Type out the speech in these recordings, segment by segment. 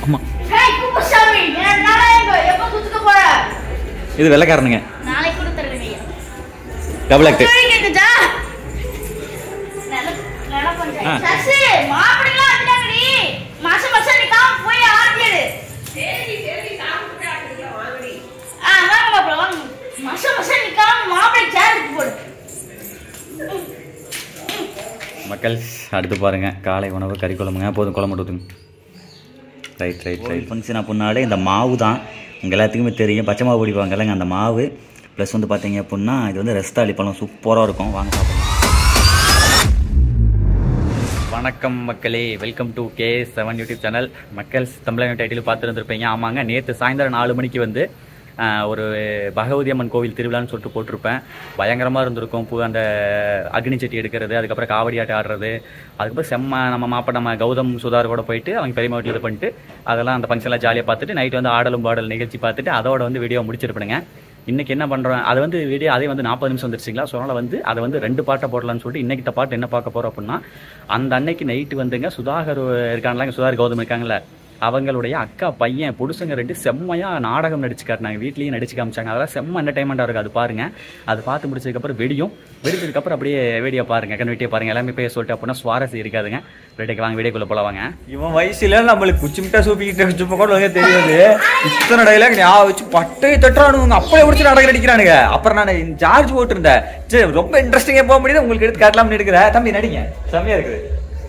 ஆமா ஹேய் குப்புசாமி என் நாளைக்கு எப்போ குத்துக்க போற இது வெள்ளைக்காரனுங்க நாளைக்கு கொடுத்துருங்க டபுள் ஆக்ட் கேக்குதா நல்ல நல்ல ஆ. பஞ்சாயத்து சசி மாப்பிள்ளைலாம் வந்துட்டாங்கடி மாசம் மாசம் நிக்காம போய் ஆடியது சரி சரி சாப்பிட்டு வாங்கடி ஆ வாங்க மாப்பிள்ள வாங்க மாசம் மாசம் நிக்காம மாப்பிள்ளை சேர் எடுத்து போடு மக்கள் அடுத்து பாருங்க காலை உணவு கறி குழம்புங்க போதும் குழம்பு மட்டும் ஊத்துங்க ரைட் ரைட் ரைட் ஃபங்க்ஷன் அப்படின்னாலே இந்த மாவு தான் உங்கள் எல்லாத்துக்குமே தெரியும் பச்சை மாவு பிடிப்பாங்கல்லங்க அந்த மாவு ப்ளஸ் வந்து பார்த்தீங்க அப்படின்னா இது வந்து ரஸ்தாளி பழம் சூப்பராக இருக்கும் வாங்க சாப்பிடலாம் வணக்கம் மக்களே welcome to K seven YouTube channel மக்கள் தமிழக டைட்டில் பார்த்துருந்துருப்பீங்க ஆமாங்க நேற்று சாயந்தரம் நாலு மணிக்கு வந்து ஆஹ், ஒரு பகவதி அம்மன் கோவில் திருவிழான்னு சொல்லிட்டு போட்டிருப்பேன் பயங்கரமாக இருந்திருக்கும் பூ அந்த அக்னி சட்டி எடுக்கிறது அதுக்கப்புறம் காவடி ஆட்டம் ஆடுறது அதுக்கப்புறம் செம்ம நம்ம மாப்ப நம்ம கௌதம் சுதார் கூட போயிட்டு அவங்க பெரியம்மா வீட்டில் இது பண்ணிட்டு அதெல்லாம் அந்த ஃபங்க்ஷன்லாம் ஜாலியாக பார்த்துட்டு நைட் வந்து ஆடலும் பாடல் நிகழ்ச்சி பார்த்துட்டு அதோட வந்து வீடியோ முடிச்சிருப்பேனுங்க இன்னைக்கு என்ன பண்ணுறோம் அது வந்து வீடியோ அதே வந்து நாற்பது நிமிஷம் வந்துருச்சுங்களா ஸோ அதனால் வந்து அதை வந்து ரெண்டு பாட்டை போடலாம்னு சொல்லிட்டு இன்னைக்கு இந்த பாட்டு என்ன பார்க்க போகிறோம் அப்படின்னா அந்த அன்னைக்கு நைட்டு வந்துங்க சுதாகர் இருக்காங்களா சுதாகர் கௌதம் இருக்காங்களே அவங்களுடைய அக்கா பையன் புருஷங்க ரெண்டு செம்மையா நாடகம் நடிச்சு காட்டினாங்க வீட்லயும் நடிச்சு காமிச்சாங்க அதெல்லாம் செம்ம என்டர்டைன்மெண்ட்டாக இருக்கு அது பாருங்க அது பார்த்து முடிச்சதுக்கப்புறம் வெடியும் வெடிச்சதுக்கப்புறம் அப்படியே வீடியோ பாருங்க கண் வெட்டியே பாருங்க எல்லாமே பேச சொல்லிட்டு அப்படின்னா சுவாரஸ்யம் இருக்காதுங்க வீடியோக்கு வாங்க வீடியோக்குள்ள போல வாங்க இவன் வயசுல நம்மளுக்கு குச்சிமிட்டா சூப்பிக்கிட்டு சும்மா கூட வந்து தெரியாது இத்தனை டைலாக் ஞாபகம் வச்சு பட்டையை தட்டுறானுங்க அப்படியே பிடிச்சி நாடகம் நடிக்கிறானுங்க அப்புறம் நான் ஜார்ஜ் போட்டிருந்தேன் சரி ரொம்ப இன்ட்ரெஸ்டிங்கா போக முடியுது உங்களுக்கு எடுத்து காட்டலாம்னு எடுக்கிறேன் தம்பி நடிங்க செம்மையா இருக்குது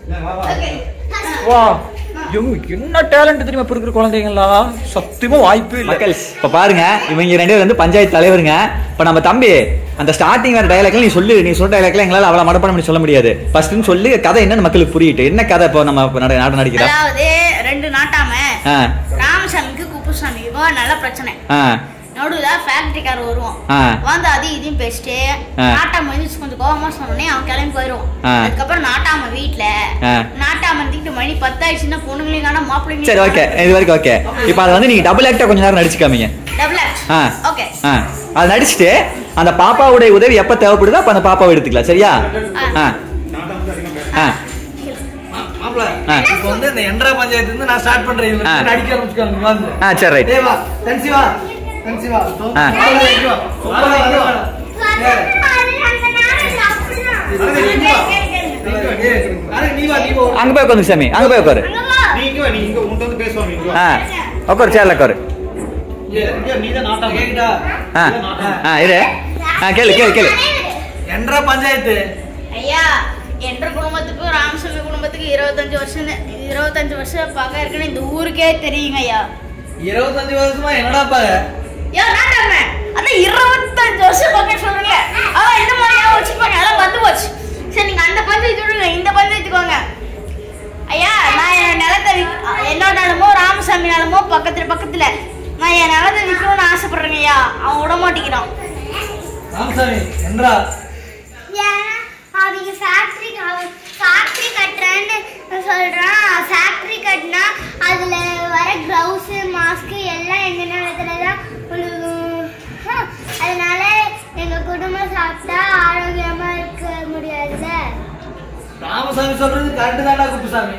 வா இவங்க என்ன டேலண்ட் தெரியுமா இப்ப இருக்கிற குழந்தைங்களா சத்தியமா வாய்ப்பே இல்லை மக்கள் இப்ப பாருங்க இவங்க ரெண்டு பேர் வந்து பஞ்சாயத்து தலைவருங்க இப்ப நம்ம தம்பி அந்த ஸ்டார்டிங் வர டைலாக்ல நீ சொல்லு நீ சொல்ற டைலாக்ல எங்களால அவ்வளவு மடப்படம் பண்ணி சொல்ல முடியாது ஃபர்ஸ்ட்னு சொல்லி கதை என்னன்னு மக்களுக்கு புரியிட்டு என்ன கதை இப்போ நம்ம இப்ப நட- நாடகம் நடிக்கிறா அதாவது ரெண்டு நாட்டாம ஆ ராமசாமிக்கு குப்புசாமிக்கும் நல்ல பிரச்சனை ஆ நடுவுல ஃபேக்டரிக்கார வருவான் ஆ. வந்து அது இதையும் பேசிட்டு ஆ. நாட்டாம வந்து கொஞ்சம் கோவமா சொன்னோடனே அவன் கிளம்பி போயிடுவான் ஆ. அதுக்கப்புறம் நாட்டாம வீட்டுல ஆ. நாட்டாம இருந்துட்டு மணி பத்தாயிடுச்சுன்னா பொண்ணுங்களையும் காணோம் மாப்பிள்ளைங்களையும் சரி ஓகே இது வரைக்கும் ஓகே இப்போ அதை வந்து நீங்க டபுள் ஆக்டா கொஞ்ச நேரம் நடிச்சு காமிங்க டபுள் ஆ ஓகே ஆ அது நடிச்சுட்டு அந்த பாப்பாவுடைய உதவி எப்ப தேவைப்படுதோ அப்ப அந்த பாப்பாவை எடுத்துக்கலாம் சரியா ஆ ஆ மாப்பிள ஆ. இப்போ வந்து இந்த எண்டரா பஞ்சாயத்து வந்து நான் ஸ்டார்ட் பண்றேன் இதுல ஆ. நடிக்க ஆரம்பிச்சுக்காங்க வந்து ஆ சரி ரைட் தேவா தன்சிவா தன்சிவா ஆ. அங்க போய் உட்காந்து சாமி அங்க போய் உட்காரு நீங்க நீ இங்க உன்கிட்ட வந்து பேசுவாங்க இங்க வா. ஆ உட்காரு சேர்ல உட்காரு இங்க, இங்க நீதான் நாட்டம் கேக்குதா ஆ ஆ இரு ஆ கேளு கேளு கேளு எண்டரா பஞ்சாயத்து ஐயா என்ற குடும்பத்துக்கும் ராமசாமி குடும்பத்துக்கு இருபத்தஞ்சு வருஷம் இருபத்தஞ்சு வருஷம் பகை இருக்குன்னு இந்த ஊருக்கே தெரியுங்க ஐயா இருபத்தஞ்சு வருஷமா என்னடா பாரு ஐயா நாட்டாம அதான் இருபத்தஞ்சு வருஷம் பகை சொல்றீங்க அதான் இந்த மாதிரி ஞாபகம் வச்சுப்பாங்க அதான் வந்து போச்சு சரி நீங்க அந்த பஞ்சாயத்து விடுங்க இந்த பஞ்சாயத்துக்கோங்க ஐயா நான் என் நிலத்தை விக்- என்னோட நிலமோ ராமசாமி நிலமோ பக்கத்துல பக்கத்துல நான் என் நிலத்தை விற்கணும்னு ஆசைப்படுறேங்க ஐயா அவன் விட மாட்டேங்கிறான் ராமசாமி என்றா ஏன்னா அவங்க ஃபேக்ட்ரி ஃபேக்ட்ரி கட்டுறேன்னு சொல்றான் ஃபேக்ட்ரி கட்டினா அதுல வர க்ளவுஸ் மாஸ்க் எல்லாம் எங்க நிலத்துல தான் விழுகும். அதனால எங்க குடும்பம் சாப்பிட்டா ஆரோக்கியமா இருக்க முடியாதுல்ல ராமசாமி சொல்றது கரெக்ட் தான்டா குப்புசாமி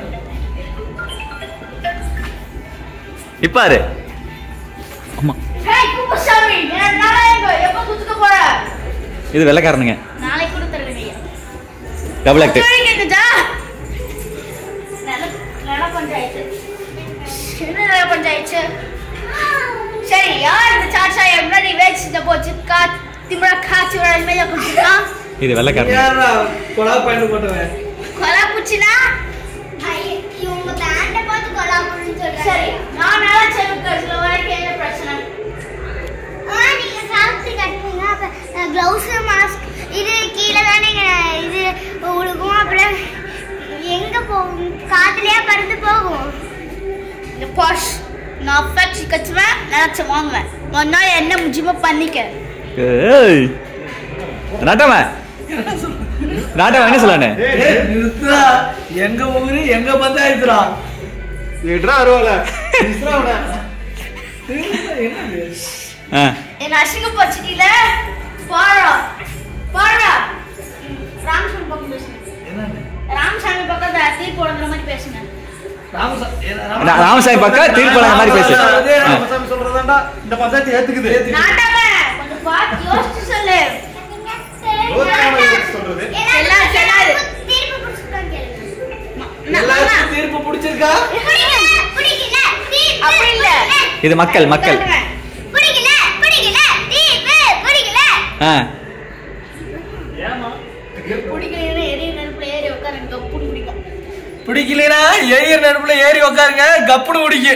இப்பாரு ஆமா ஹேய் குப்புசாமி என் நாளைக்கு எப்போ குத்துக்க போற இது வெள்ளைக்காரனுங்க நாளைக்கு கொடுத்துருங்க ஐயா டபுள் ஆக்ட் கேக்குதா நல்ல நல்ல பஞ்சாயத்து என்ன நல்ல பஞ்சாயத்து சரி யார் இந்த சாச்சா முன்னாடி வேச்சு போச்சு கா திமுற காய்ச்சி வர மேல குடிச்சிருக்கான் இது வெள்ளைக்காரனுங்க யாரா கொலா பாயிண்ட் போட்டவன் கொலை குச்சினா ஐய, இவங்க பேண்ட பார்த்து கொலாபுரின்னு சொல்றாங்க சரி நான் நல்லா செல்லுக்கு வரைக்கும் என்ன பிரச்சனை ஆ நீங்க ஃபேக்டரி கட்டுனீங்க அப்ப க்ளவுஸ் மாஸ்க் இது கீழே தானே இது உழுகும் அப்புறம் எங்க போகும் காத்துலயா பறந்து போகும் இந்த பாஷ் நான் ஃபேக்ட்ரி கச்சுவேன் நினைச்சு வாங்குவேன் ஒரு நாள் என்ன முஜிமா பண்ணிக்க ஏய் நாட்டாம நாட்டாம என்ன சொல்லானே ஏய், நிறுத்துடா எங்க ஊரு எங்க பஞ்சாயத்துடா விட்றா அருவால. விட்றா அவனை. என்னது ஆ என்ன அசிங்கப்படுத்திட்டீல பாடா பாடா ராமசாமி பக்கம் பேசுங்க என்னது ராமசாமி பக்கத்துல தீர்ப்பு வழங்குற மாதிரி பேசுங்க ரா- ராமசாமி பக்கம் தீர்ப்பு வழங்குற மாதிரி பேசு. அதே ராமசாமி சொல்றதாண்டா இந்த பஞ்சாயத்து ஏத்துக்குது நாட்டாம கொஞ்சம் பார்த்து யோசிச்சு சொல்லு யோசிக்காம யோசிச்சு சொல்றது எல்லாம் செல்லாது. தீர்ப்பு புடிச்சுக்கோங்க கேளுங்க. எல்லாருக்கும் தீர்ப்பு பிடிச்சிருக்கா பிடிக்கல, பிடிக்கல, தீர்ப்பு அப்படி இல்ல. பிடிக்கல. இது மக்கள் மக்கள் பிடிக்கல, பிடிக்கல, தீர்ப்பு பிடிக்கல. ஆ பிடிக்கலைன்னா எரிய நெருப்புல ஏறி உட்கார கப்புன்னு பிடிக்கும் பிடிக்கலனா எரிய நெருப்புல ஏறி உட்காருங்க கப்புனு பிடிக்கு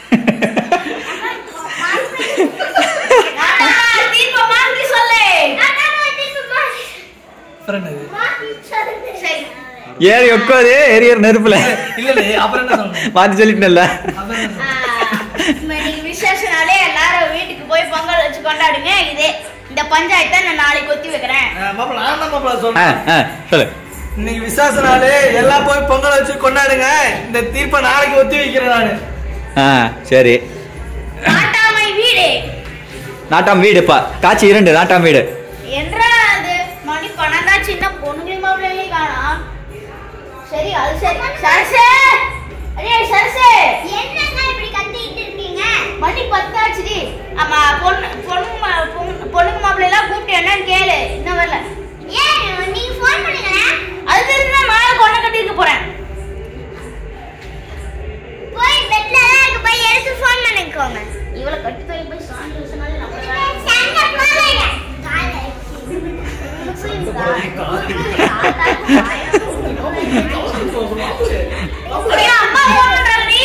நாட்டாம தீர்ப்பை மாத்தி சொல்லு அதாம்மா தீர்ப்பு மாத்தி- அப்புறம் என்னது? மாத்தி சொல்லுங்க. சரி ஏறி உட்காரு எரியர் நெருப்புல இல்ல இல்ல அப்புறம் என்ன சொல்லணும் மாத்தி சொல்லிட்டேன்ல அப்புறம் என்ன சொல்லணும்? ஆஹ், இன்னைக்கு விசேஷனாலே எல்லாரும் வீட்டுக்கு போய் பொங்கல் வச்சு கொண்டாடுங்க இதே இந்த பஞ்சாயத்தை நான் நாளைக்கு ஒத்தி வைக்கிறேன் ஆ, மாப்பிள நான் தான் மாப்பிள ஆ சொல்றேன் ஆ சொல்லு இன்னைக்கு விசாச நாளு எல்லாம் போய் பொங்கல் வச்சு கொண்டாடுங்க இந்த தீர்ப்பை நாளைக்கு ஒத்தி வைக்கிறேன் நானு ஆ சரி நாட்டாமை வீடு நாட்டாம் வீடுப்பா காட்சி இரண்டு நாட்டாம் வீடு என்றா அது மணி பன்னெண்டா சின்ன பொண்ணுங்க மாப்பிள்ளையே காணோம் சரி அது சரி சரசே அடே சரசே என்னங்க இப்படி கத்திட்டு இருக்கீங்க மணி பத்தாச்சுடி ஆமா பொண்ணு பொண்ணு மா- பொண்ணு- பொண்ணுங்க மாப்பிள்ளை எல்லாம் கூப்பிட்டு என்னன்னு கேளு இன்னும் வரல ஏன் நீங்க ஃபோன் பண்ணுங்களேன் அது தெரிஞ்சு மேல கொண்டை கட்டிருக்க போறேன் போய் பெட்ல தான் இருக்கு போய் எடுத்து ஃபோன் பண்ணிக்கோங்க இவளை கட்டி தூக்கி போய் சாமி வச்சனாலே நம்ம சண்டை போடுங்க ஐயா அம்மா ஃபோன் பண்றாங்கடி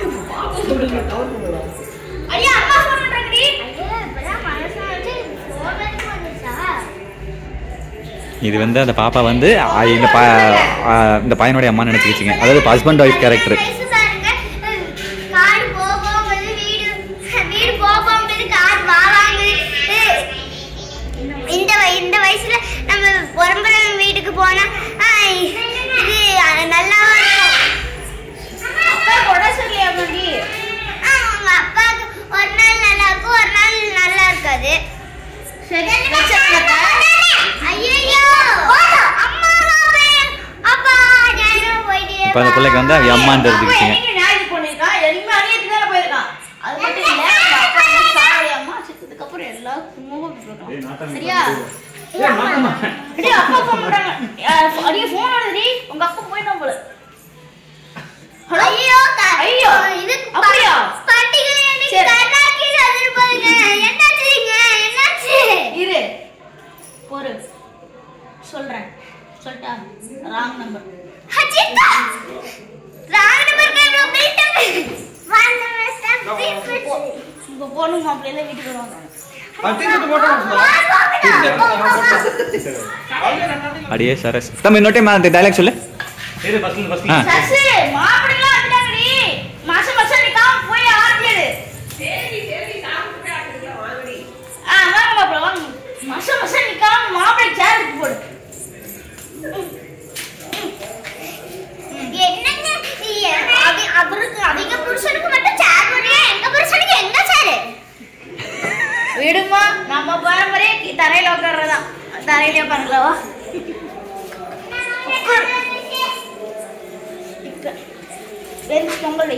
ஐயா அம்மா ஃபோன் பண்றாங்கடி ஐயோ இப்பதான் மனசு வச்சு ஃபோன் பண்ணி வந்துச்சா இது வந்து அந்த பாப்பா வந்து ஆ, இந்த பா ஆ, இந்த பையனுடைய அம்மா நினைச்சுக்கிச்சிங்க அதாவது ஹஸ்பண்ட் ஒய்ஃப் கேரக்டர் வயசு பாருங்க காடு போகும்போது வீடு வீடு போகும்போது காடு வாவாங்குது இந்த வய- இந்த வயசுல நம்ம பொறம்புறம் வீட்டுக்கு போனா ஆ, இது நல்லா இருக்கும் அப்பா கொடை சரியா மண்டி ஆ, உங்க அப்பாவுக்கு ஒரு நாள் நல்லா இருக்கும் ஒரு நாள் நல்லா இருக்காது சரி வச்சிருங்க ஐயோ அம்மா அப்பா ஞாயிறு போயிட்டே இப்போ அந்த பிள்ளைக்கு வந்து அவ அம்மான்னு தெரிஞ்சுக்கிச்சிங்க என்னைக்கு ஞாயிறு பண்ணிருக்கான் எதுவுமே அணியத்துக்கு தானே போயிருக்கான் அது மட்டும் இல்ல உங்க அப்பா வந்து சாவடி அம்மா செத்ததுக்கு அப்புறம் எல்லாம் சும்மாவும் விட்டுருக்கான். சரியா அடி அப்பா ஃபோன் பண்றாங்க அடியே ஃபோன் வருதுடி உங்க அப்பா போயிட்டான் போல ஹலோ ஐயோ க- ஐயோ, இது அப்படியா? பண்டிகை அன்னைக்கு சரி. கருணாக்கி வந்திருப்பாங்க என்னாச்சுங்க என்னாச்சு இரு பொறு சொல்றேன் சொல்லிட்டா ராங் நம்பர் அச்சித்தா ராங் நம்பர் கேட்க போயிட்டேன் ஒன் நம்பர் ஸ்டாப் உங்க பொண்ணு மாப்பிள்ளை எல்லாம் வீட்டுக்கு வருவாங்க தீர்ப்பு போட்டோம் அடியே சரஸ் தம்பி இன்னொரு டைம் அந்த டைலாக் சொல்லு சரி ஃபர்ஸ்ட் ஃபர்ஸ்ட் ஆ சசி மாப்பிள்ளைலாம் வந்துட்டாங்கடி மாசம் மாசம் நிக்காம போய் ஆட்டியது ஆ வாங்க மாப்பிள்ளை வாங்க மாசம் மாசம் நிக்காம மாப்பிள்ளை சேர் எடுத்து போடு என்னங்க இது அவ- அவருக்கு அவங்க புருஷனுக்கு மட்டும் சேர் போடுறியா எங்க புருஷனுக்கு எங்க சேரு விடுமா நம்ம பாரம்பரிய கி- தரையில உட்கார்றதா தரையிலே உட்காரலவா வெறும் பொங்கல் வை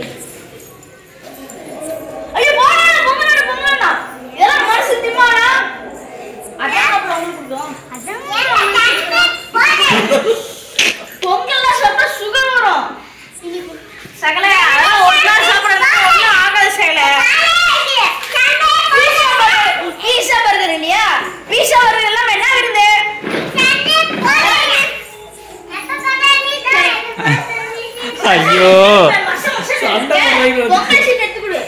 ஐயோ போனா பொங்கல் பொங்கல்னா இதெல்லாம் மனசு திம்மாடா அதான் அப்புறம் உங்களுக்கு பிடிக்கும் பொங்கல்லாம் சாப்பிட்டா சுகர் வரும் சகல அதெல்லாம் ஒன்றா சாப்பிடணும் ஒன்றும் ஆகாது சகல பீஸா பர்கர் இல்லையா பீஸா பர்கர் எல்லாம் என்ன விருந்து ஐயோ மசம் மசம் சண்டை இருக்கு. போடுறீங்க. பொங்கல் சீட் எடுத்து கொடு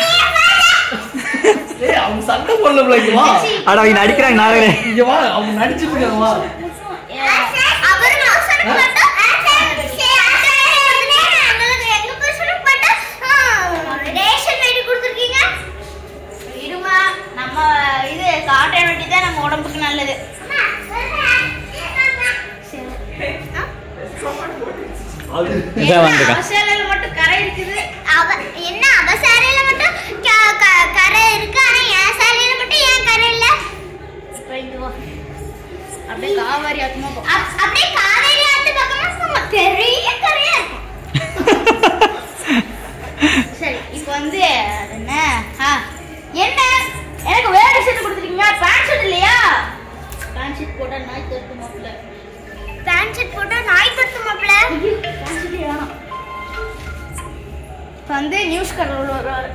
ஏய் அவங்க சண்டை போடல போல இங்க வா அட அவங்க நடிக்கிறாங்க நாளே இங்க வா அவங்க நடிச்சிட்டு இருக்காங்க வா அவர் புருஷனுக்கு மட்டும் எங்க புருஷனுக்கு மட்டும் ரேஷன் வீடு கொடுத்துருக்கீங்க இருமா நம்ம இது காட்டன் வெட்டி தான் நம்ம உடம்புக்கு நல்லது இதான் வந்திருக்கான் மசாலால மட்டும் கரை இருக்குது அவ என்ன அவ சாரையில மட்டும் க- க- கரை இருக்கு ஆனா என் சாரையில மட்டும் ஏன் கரை இல்ல இப்ப இங்க வா அப்படியே காவாரி ஆத்மா போ அப்- அப்படியே காவேரி ஆத்து பக்கமா சும்மா பெரிய கரையா இருக்கும் நியூஸ் கடல் வருவாரு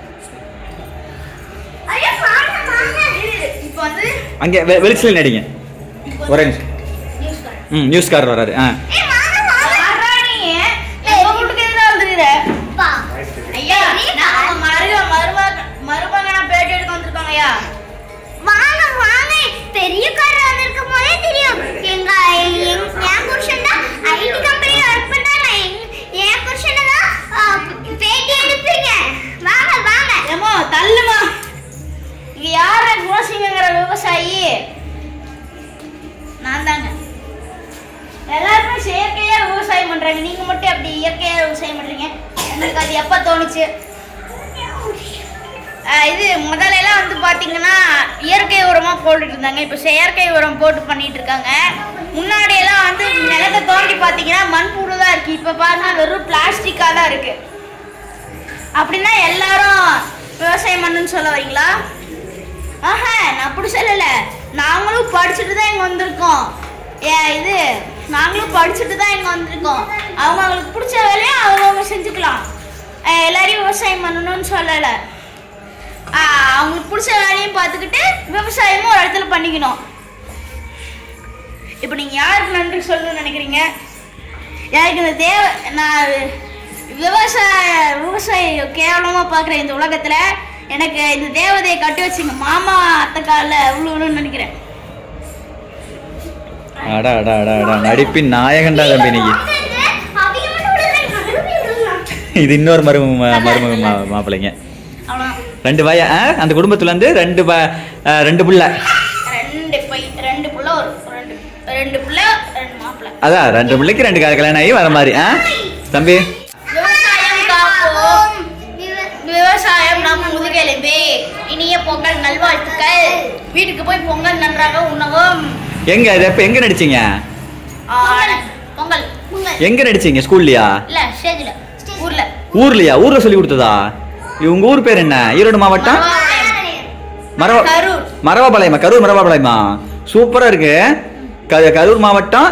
ஐயா வாங்க வாங்க இப்போ வந்து அங்கே வெ வெளிச்சல் நடிங்க இப்போ ஒரே நிமிஷம் நியூஸ் கடல் ம் நியூஸ்காரர் வராரு ஆ ஏய் வாங்க வாங்க யாரா நீ எங்க வீட்டுக்கு எதுக்கு வந்துருக்கிற பா ஐயா நான் மருக மருமக மருமகனா பேட்டி எடுக்க வந்திருக்காங்க ஐயா வாங்க வாங்க பெரிய கார் வந்திருக்கும் போதே தெரியும் எங்க எங்க- என் புருஷன் தான் ஐடி கம்பெனில ஒர்க் பண்றாங்க எங்க- என் புருஷன் தான் ஆ, பேட்டி எடுப்பீங்க வாங்க வாங்க ஏமா தள்ளுமா இங்க யார கோசிங்கிற விவசாயி நான் தாங்க எல்லாருமே செயற்கையா விவசாயம் பண்றாங்க நீங்க மட்டும் அப்படி இயற்கையா விவசாயம் பண்றீங்க எனக்கு அது எப்ப தோணுச்சு ஆஹ் இது முதல்ல எல்லாம் வந்து பாத்தீங்கன்னா இயற்கை உரமா போட்டுட்டு இருந்தாங்க இப்ப செயற்கை உரம் போட்டு பண்ணிட்டு இருக்காங்க முன்னாடி எல்லாம் வந்து நிலத்தை தோண்டி பாத்தீங்கன்னா மண்புழு தான் இருக்கு இப்ப பாருங்க வெறும் பிளாஸ்டிக்கா தான் இருக்கு அப்படின்னா எல்லாரும் விவசாயம் பண்ணுன்னு சொல்ல வரீங்களா ஆஹா நான் அப்படி சொல்லல நாங்களும் படிச்சுட்டு தான் இங்க வந்திருக்கோம் ஏ இது நாங்களும் படிச்சுட்டு தான் இங்க வந்திருக்கோம் அவங்க அவங்களுக்கு பிடிச்ச வேலையை அவங்கவுங்க செஞ்சுக்கலாம் அஹ் எல்லாரையும் விவசாயம் பண்ணணும்னு சொல்லல ஆஹ் அவங்களுக்கு பிடிச்ச வேலையும் பார்த்துக்கிட்டு விவசாயமும் ஒரு இடத்துல பண்ணிக்கணும் இப்போ நீங்க யாருக்கு நன்றி சொல்லணும்னு நினைக்கிறீங்க எனக்கு இந்த தேவ நான் விவசாய விவசாயி கேவலமா பார்க்குறேன் இந்த உலகத்துல எனக்கு இந்த தேவதையை கட்டி வச்சுங்க மாமா அத்தை காலில் விழுவணும்னு நினைக்கிறேன் அடா அடா அடா அடா நடிப்பின் நாயகன்டா தம்பி நீங்க அவங்க மட்டும் விடுறாங்க மறுபடியும் விடலாம் இது இன்னொரு மருமக மருமக மா- மாப்பிள்ளைங்க அவ்வளோதான் ரெண்டு பையன் ஆ? அந்த குடும்பத்துல இருந்து ரெண்டு ப- ஆ, ரெண்டு புள்ள ரெண்டு பை ரெண்டு புள்ள ஒரு ரெண்டு ரெண்டு புள்ள ரெண்டு மாப்பிள்ளை அதான் ரெண்டு பிள்ளைக்கு ரெண்டு க- கல்யாணம் ஆகி வர மாதிரி ஆ தம்பி விவசாயம் காப்போம் விவசாயம் நம் முதுகெலும்பே இனிய பொங்கல் நல்வாழ்த்துக்கள் வீட்டுக்கு போய் பொங்கல் நன்றாக உண்ணவும் எங்க இது எப்ப எங்க நடிச்சீங்க ஆ, பொங்கல் பொங்கல் எங்க நடிச்சீங்க ஸ்கூல்லையா இல்ல ஸ்டேஜ்ல ஊர்ல ஊர்லயா ஊர்ல சொல்லி கொடுத்ததா இது உங்க ஊர் பேர் என்ன ஈரோடு மாவட்டம் மரவ கரூர் மரவாபாளையமா கரூர் மரவாபாளையமா சூப்பரா இருக்கு க- கரூர் மாவட்டம்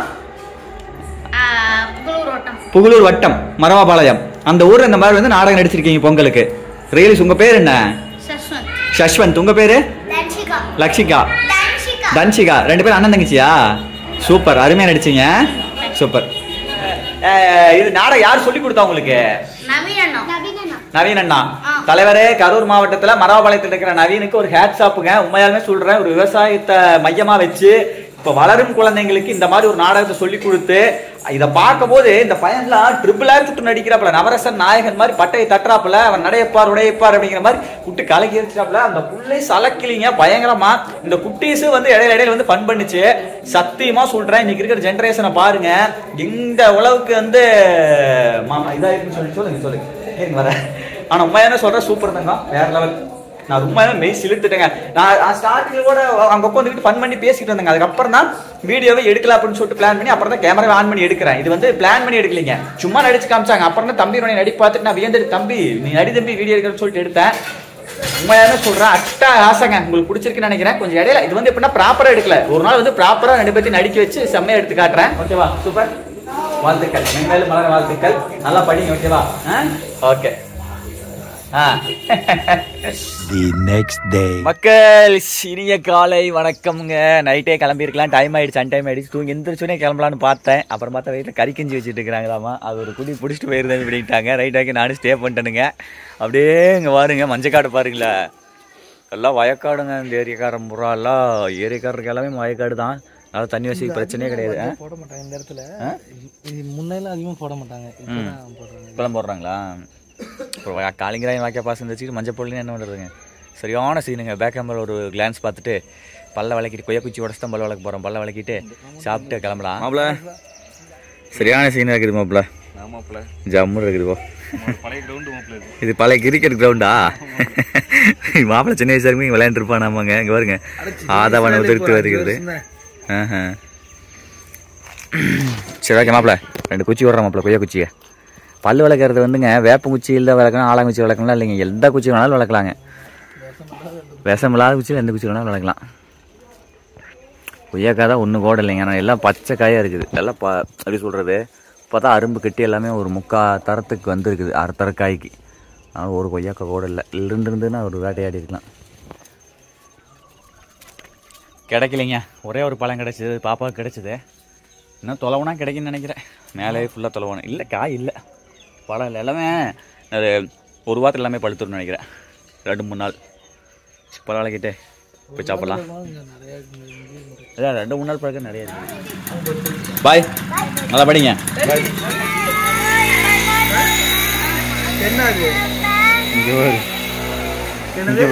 ஆ, புகழூர் வட்டம் புகழூர் வட்டம் மரவாபாளையம் அந்த ஊர்ல இந்த மாதிரி வந்து நாடகம் நடிச்சிருக்கீங்க பொங்கலுக்கு ரியலிஸ் உங்க பேர் என்ன சஸ்வந்த் சஷ்வந்த் உங்க பேரு தன்ஷிகா லக்ஷிகா தன்ஷிகா தன்ஷிகா ரெண்டு பேரும் அண்ணன் தங்கச்சியா சூப்பர் அருமையா நடிச்சீங்க சூப்பர் அஹ், இது நாடகம் யார் சொல்லி கொடுத்தா உங்களுக்கு நவீன் அண்ணா நவீனா நவீன் அண்ணா ஆ. தலைவரே கரூர் மாவட்டத்துல மரவாபாளையத்தில் இருக்கிற நவீனுக்கு ஒரு ஹேட் ஷாப்புங்க உண்மையாலுமே சொல்றேன் ஒரு விவசாயத்தை மையமா வச்சு இப்ப வளரும் குழந்தைங்களுக்கு இந்த மாதிரி ஒரு நாடகத்தை சொல்லி கொடுத்து இத பார்க்கும்போது இந்த பையன்லாம் ட்ரிபிள் ஆர் சுட்டு நடிக்கிறாப்புல நவரசன் நாயகன் மாதிரி பட்டையை தட்டுறாப்புல அவன் நடையப்பார் உடையப்பார் அப்படிங்கிற மாதிரி விட்டு கலக்கி எரிச்சாப்புல அந்த புள்ளை சலக்கிலிங்க பயங்கரமா இந்த குட்டீஸ் வந்து இடையில இடையில வந்து ஃபன் பண்ணுச்சு சத்தியமா சொல்றேன் இன்னைக்கு இருக்கிற ஜென்ரேஷனை பாருங்க இந்த உழவுக்கு வந்து மாமா இதா இருக்குன்னு சொல்லி சொல்லுங்க சொல்லுங்க இருங்க வரேன் ஆனா உண்மையான சொல்றேன் சூப்பர் தாங்க வேற லெவல் நான் உண்மையான மெய் சிலுத்துட்டேங்க நான் ஸ்டார்டிங்ல கூட அங்க உட்காந்துக்கிட்டு ஃபன் பண்ணி பேசிட்டு இருந்தாங்க அதுக்கப்புறம் தான் வீடியோவை எடுக்கலாம் அப்படின்னு சொல்லிட்டு பிளான் பண்ணி அப்புறம் தான் கேமரா ஆன் பண்ணி எடுக்கிறேன் இது வந்து பிளான் பண்ணி எடுக்கலீங்க சும்மா நடிச்சு காமிச்சாங்க அப்புறம் தான் தம்பி உடனே நடி பார்த்துட்டு நான் வியந்துட்டு தம்பி நீ நடி தம்பி வீடியோ எடுக்கிறேன்னு சொல்லிட்டு எடுத்தேன் உண்மையாவே சொல்றேன் அட்டா ஆசைங்க உங்களுக்கு பிடிச்சிருக்குன்னு நினைக்கிறேன் கொஞ்சம் இடையில இது வந்து எப்படின்னா ப்ராப்பரா எடுக்கல ஒரு நாள் வந்து ப்ராப்பரா ரெண்டு பேர்த்தையும் நடிக்க வச்சு செம்மையா எடுத்து காட்டுறேன் ஓகேவா சூப்பர் வாழ்த்துக்கள் மென்மேலும் மலர வாழ்த்துக்கள் நல்லா படிங்க ஓகேவா ஓகே ஆ The next day. மக்கள் சிறிய காலை வணக்கம்ங்க நைட்டே கிளம்பியிருக்கலாம் டைம் ஆயிடுச்சு அன் டைம் ஆயிடுச்சு தூங்கி எந்திரிச்சோனே கிளம்பலான்னு பார்த்தேன் அப்புறம் பார்த்தா வீட்டில் கறி கஞ்சி வச்சுட்டு இருக்கிறாங்களாமா அது ஒரு குடி பிடிச்சிட்டு போயிருந்தேன் அப்படின்ட்டாங்க ரைட் ஆக்கி நானும் ஸ்டே பண்ணிட்டேனுங்க அப்படியே இங்கே பாருங்க மஞ்சக்காடு பாருங்களே எல்லாம் வயக்காடுங்க இந்த ஏரியாக்காரன் புறா எல்லாம் ஏரியாக்காரருக்கு எல்லாமே வயக்காடு தான் அதனால தண்ணி வசதி பிரச்சனையே கிடையாது ஆ? போட மாட்டாங்க இந்த இடத்துல ஆ? இது முன்னெல்லாம் அதிகமாக போட மாட்டாங்க இப்பதான் போடுறாங்க இப்பெல்லாம் போடுறாங்களா அப்புறம் காலிங்கராயன் வாக்கிய பாசம் வச்சுக்கிட்டு மஞ்சள் பொருள்னு என்ன பண்ணுறதுங்க சரியான சீனுங்க பேக் கேமரா ஒரு கிளான்ஸ் பார்த்துட்டு பல்ல விளக்கிட்டு கொய்யா குச்சி உடச்சு தான் பல்ல விளக்க போகிறோம் பல்ல விளக்கிட்டு சாப்பிட்டு கிளம்பலாம் மாப்பிள சரியான சீனாக இருக்குது மாப்பிள ஆமாப்ல ஜம்முன்னு இருக்குது போ பழைய கிரவுண்டு மாப்ள இது இது பழைய கிரிக்கெட் கிரவுண்டா மாப்பிள சின்ன வயசா இருக்கும் விளையாண்டுருப்பான் ஆமாங்க இங்கே பாருங்க ஆதவனை உதிர்த்து வருகிறது ஆஹா. சரி ஓகே மாப்பிள ரெண்டு குச்சி விட்றேன் மாப்பிள கொய்யா குச்சியை பல்லு விளக்குறது வந்துங்க வேப்ப குச்சியில் தான் விளக்கணும் ஆலாங்குச்சி விளக்கலாம் இல்லைங்க எந்த குச்சி வேணாலும் விளக்கலாங்க விஷம் இல்லாத குச்சியில் எந்த குச்சி வேணாலும் விளக்கலாம் கொய்யாக்காய் தான் ஒன்று கூட இல்லைங்க ஆனால் எல்லாம் பச்சை காயாக இருக்குது எல்லாம் ப எப்படி சொல்கிறது பார்த்தா அரும்பு கட்டி எல்லாமே ஒரு முக்கா தரத்துக்கு வந்திருக்குது அரை தர காய்க்கு ஆனால் ஒரு கொய்யாக்கா கூட இல்லை ரெண்டு இருந்துன்னா ஒரு வேட்டையாடி இருக்கலாம் கிடைக்கலைங்க ஒரே ஒரு பழம் கிடச்சிது பாப்பாவுக்கு கிடச்சிது இன்னும் தொலைவுனா கிடைக்குன்னு நினைக்கிறேன் மேலே ஃபுல்லாக தொலைவணும் இல்லை காய் இல்லை பழம் இல்லை எல்லாமே அது ஒரு வாரத்தில் எல்லாமே பழுத்துருன்னு நினைக்கிறேன் ரெண்டு மூணு நாள் பரவாயில்லக்கிட்டே போய் சாப்பிட்லாம் அதான் ரெண்டு மூணு நாள் பழக்கம் நிறைய இருக்கு பாய் நல்லா படிங்க என்ன அது இங்கே ஒரு என்னது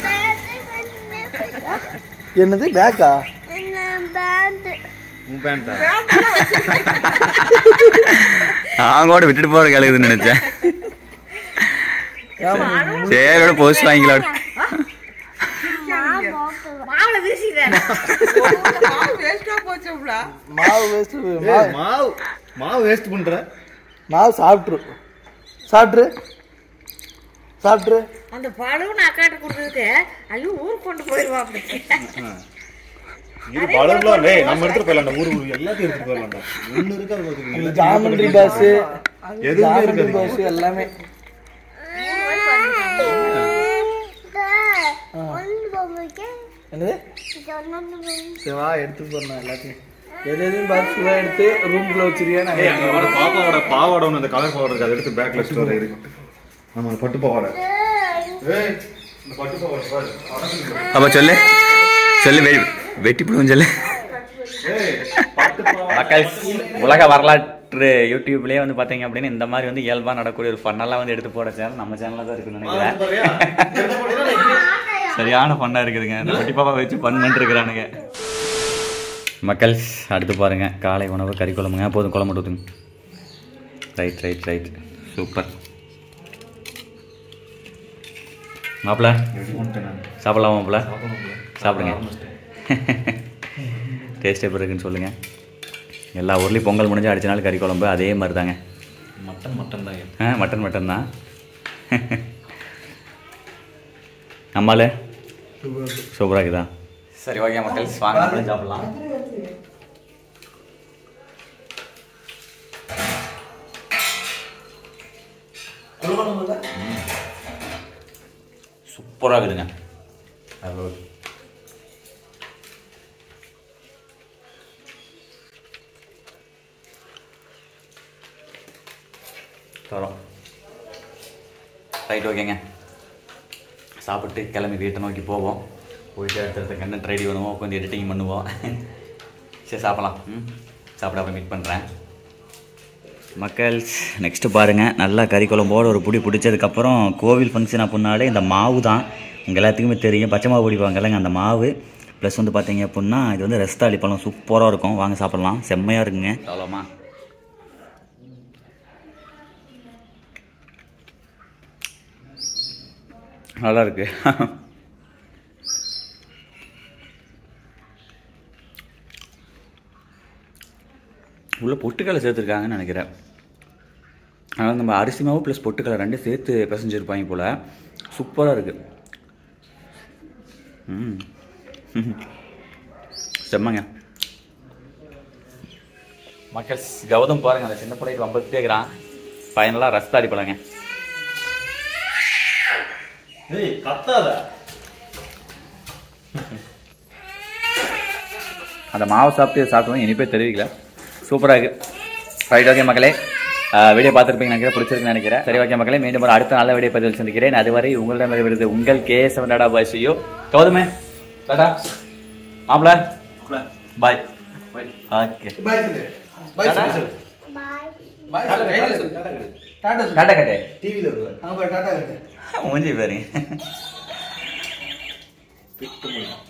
என்னது பேக்கா உன் பேண்டா நான் கூட விட்டுட்டு போகிற கழுகுதுன்னு நினச்சேன் சரி போஸ்ட் வாங்கிக்கலாம் மாவுல வீசிடுறேன் மாவு வேஸ்ட் மாவு மாவு வேஸ்ட் பண்ற மாவு சாப்பிட்ரு சாப்பிட்ரு சாப்பிட்ரு அந்த பழம் நான் அக்காட்ட கொடுத்ததுக்கு ஐயோ ஊருக்கு கொண்டு போயிடுவா அப்படி இது பழம்லாம் டேய் நம்ம எடுத்துட்டு போயிடலாம்டா ஊரு ஊரு எல்லாத்தையும் எடுத்துட்டு போயிடலாம்டா ஒண்ணு இருக்காது பாத்துக்கோங்க ஜாமண்ட்ரி பாஸ் எதுவுமே ஜாமண்ட்ரி இருக்காது பாஸ் எல்லாமே என்னது சரி வா எடுத்துட்டு போறேன் எல்லாத்தையும் எது எதுவும் பார்த்து சும்மா எடுத்து ரூம்குள்ள வச்சிருக்கியா நான் ஏய் அங்க வர பாப்பாவோட பாவாடை ஒன்று அந்த கலர் பாவாடை இருக்கு அதை எடுத்து பேக்ல வச்சுட்டு வர இருக்கு ஆமா அந்த பட்டு பாவாடை ஏய் இந்த பட்டு பாவாடை பாரு அப்போ சொல்லு சொல்லு வெ வெட்டி போடுவோம் சொல்லு ஏய் பட்டு பாவாடை மக்கள் உலக வரலாற்று யூடியூப்லேயே வந்து பார்த்தீங்க அப்படின்னு இந்த மாதிரி வந்து இயல்பாக நடக்கக்கூடிய ஒரு ஃபன்னெல்லாம் வந்து எடுத்து போட சேனல் நம்ம சேனலில் தான் இருக்குன்னு நினைக்கிறேன் சரியான ஃபன்னாக இருக்குதுங்க இந்த குட்டி பாப்பா வச்சு ஃபன் பண்ணிருக்கிறானுங்க மக்கள் அடுத்து பாருங்க காலை உணவு கறி குழம்புங்க போதும் குழம்பு மட்டும் ஊத்துங்க ரைட் ரைட் ரைட் சூப்பர் மாப்பிள்ள சாப்பிடலாமா மாப்பிள்ள சாப்பிடுங்க டேஸ்ட் எப்படி இருக்குன்னு சொல்லுங்கள் எல்லா ஊர்லேயும் பொங்கல் முடிஞ்சு அடிச்ச நாள் கறி குழம்பு அதே மாதிரி தாங்க மட்டன் மட்டன் தான் ஆ மட்டன் மட்டன் தான் நம்மள சூப்பராக இருக்குதா சரி ஓகே மக்கள் வாங்க நம்மளும் சாப்பிடலாம் சூப்பராக இருக்குதுங்க அவ்வளோ தரோம் ரைட் ஓகேங்க சாப்பிட்டு கிளம்பி வீட்டை நோக்கி போவோம் போயிட்டு அடுத்தடுத்த கண்டென்ட் ரெடி பண்ணுவோம் உட்காந்து எடிட்டிங் பண்ணுவோம் சரி சாப்பிடலாம் ம் சாப்பிட அப்புறம் மீட் பண்ணுறேன் மக்கள்ஸ் நெக்ஸ்ட்டு பாருங்கள் நல்லா கறி குழம்போடு ஒரு புடி பிடிச்சதுக்கப்புறம் கோவில் ஃபங்க்ஷன் அப்படின்னாலே இந்த மாவு தான் உங்கள் எல்லாத்துக்குமே தெரியும் பச்சை மாவு பிடிப்பாங்க இல்லைங்க அந்த மாவு ப்ளஸ் வந்து பார்த்தீங்க அப்படின்னா இது வந்து ரஸ்தாளி பழம் சூப்பராக இருக்கும் வாங்க சாப்பிட்லாம் செம்மையாக இருக்குங்க அவ்வளோமா நல்லா இருக்கு உள்ள பொட்டுக்கடலை சேர்த்துருக்காங்கன்னு நினைக்கிறேன் அதனால் நம்ம அரிசி மாவு ப்ளஸ் பொட்டுக்கடலை ரெண்டும் சேர்த்து பிசைஞ்சிருப்பாங்க போல் சூப்பராக இருக்குது ம் செம்மங்க மக்கள் கௌதம் பாருங்க அந்த சின்ன பிள்ளைக்கு ஐம்பது கேட்குறான் ஃபைனலாக ரஸ்தாடி பழங்க ஏய் கத்தாத அந்த மாவு சாப்பிட்டு சாப்பிட்டோம் இனிப்பே தெரிவிக்கல சூப்பராக இருக்கு ரைட் ஓகே மக்களே வீடியோ பார்த்துருப்பீங்க நினைக்கிறேன் பிடிச்சிருக்குன்னு நினைக்கிறேன் சரி ஓகே மக்களே மீண்டும் ஒரு அடுத்த நல்ல வீடியோ பதிவில் சந்திக்கிறேன் அதுவரை உங்களிடம் விருது உங்கள் கே செவன் டாடா பாய் செய்யோ கௌதமே டாடா மாப்பிள பாய் ஓகே பாய் சொல்லு பாய் டாடா. சொல்லு பாய் சொல்லு கையில சொல்லு டாடா கட்டு டாடா சொல்லு டாடா கட்டே டிவில இருக்கு ஆமா டாடா கட்டு மூஞ்சி பாருங்க பிட்டு